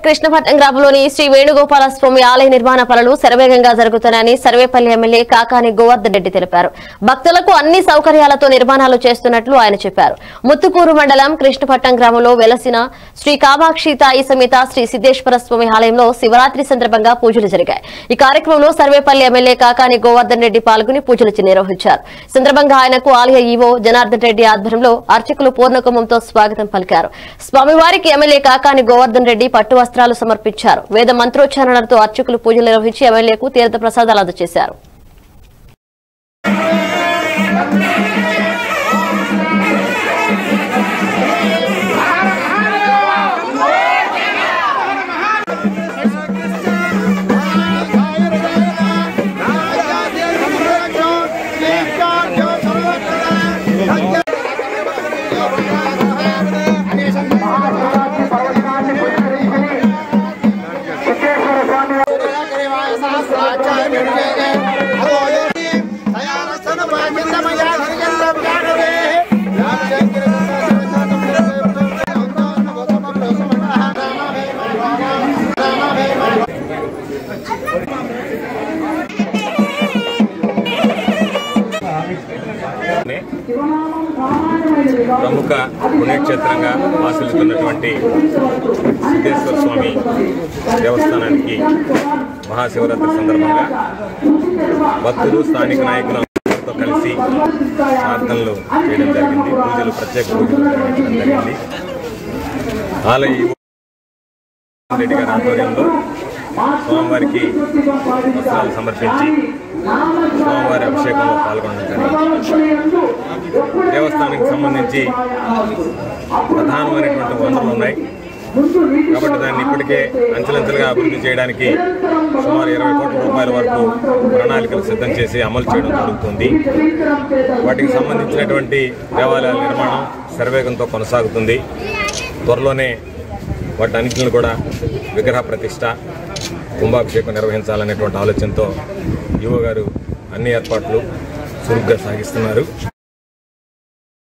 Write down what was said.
కృష్ణపట్నం గ్రామంలోని శ్రీ వేణుగోపాల స్వామి ఆలయ నిర్మాణ పనులు శరవేగంగా జరుగుతున్నాయని సర్వేపల్లి ఎమ్మెల్యే కాకాని గోవర్ధన్ రెడ్డి తెలిపారు భక్తులకు అన్ని సౌకర్యాలతో నిర్మాణాలు చేస్తున్నట్లు ఆయన చెప్పారు ముత్తుకూరు మండలం కృష్ణపట్నం గ్రామంలో వెలసిన శ్రీ కామాక్షి తాయి సమేత శ్రీ సిದ್ದೇశ్వర స్వామి ఆలయంలో శివరాత్రి సందర్భంగా పూజలు జరిగాయి ఈ కార్యక్రమంలో సర్వేపల్లి ఎమ్మెల్యే కాకాని గోవర్ధన్ రెడ్డి పాల్గొని పూజలు నిర్వహించారు ఈ సందర్భంగా ఆయనకు ఆలయ ఈవో జనార్దన్ రెడ్డి ఆధ్వర్యంలో అర్చకులు పూర్ణకుంభంతో స్వాగతం పలికారు స్వామివారికి ఎమ్మెల్యే కాకాని గోవర్ధన్ రెడ్డి పట్టు వస్త్రాలు సమర్పించారు వేద మంత్రోచ్చారణలతో అర్చకులు పూజలు నిర్వహించి ఎమ్మెల్యేకు తీర్థ ప్రసాదాలు అందజేశారు నే ప్రముఖ పుణ్యక్షేత్రంగా ఆశిస్తున్నటువంటి సిద్ధేశ్వర స్వామి దేవస్థానానికి మహాశివరాత్రి సందర్భంగా భక్తులు స్థానిక నాయకులు అందరితో కలిసి ప్రార్థనలు చేయడం జరిగింది పూజలు ప్రత్యేక పూజలు నిర్వహించడం జరిగింది ఆలయ ఈవో రెడ్డి గారి ఆధ్వర్యంలో స్వామివారికి వస్త్రాలు సమర్పించి స్వామివారి అభిషేకంలో పాల్గొనడం జరిగింది దేవస్థానానికి సంబంధించి ప్రధానమైనటువంటి వనరులు ఉన్నాయి కాబట్టి దాన్ని ఇప్పటికే అంచెలంచెలుగా అభివృద్ధి చేయడానికి సుమారు ఇరవై కోట్ల రూపాయల వరకు ప్రణాళికలు సిద్ధం చేసి అమలు చేయడం జరుగుతుంది వాటికి సంబంధించినటువంటి దేవాలయాల నిర్మాణం శరవేగంతో కొనసాగుతుంది త్వరలోనే వాటన్నింటిని కూడా విగ్రహ ప్రతిష్ట కుంభాభిషేకం నిర్వహించాలనేటువంటి ఆలోచనతో యువ గారు అన్ని ఏర్పాట్లు చురుగ్గా సాగిస్తున్నారు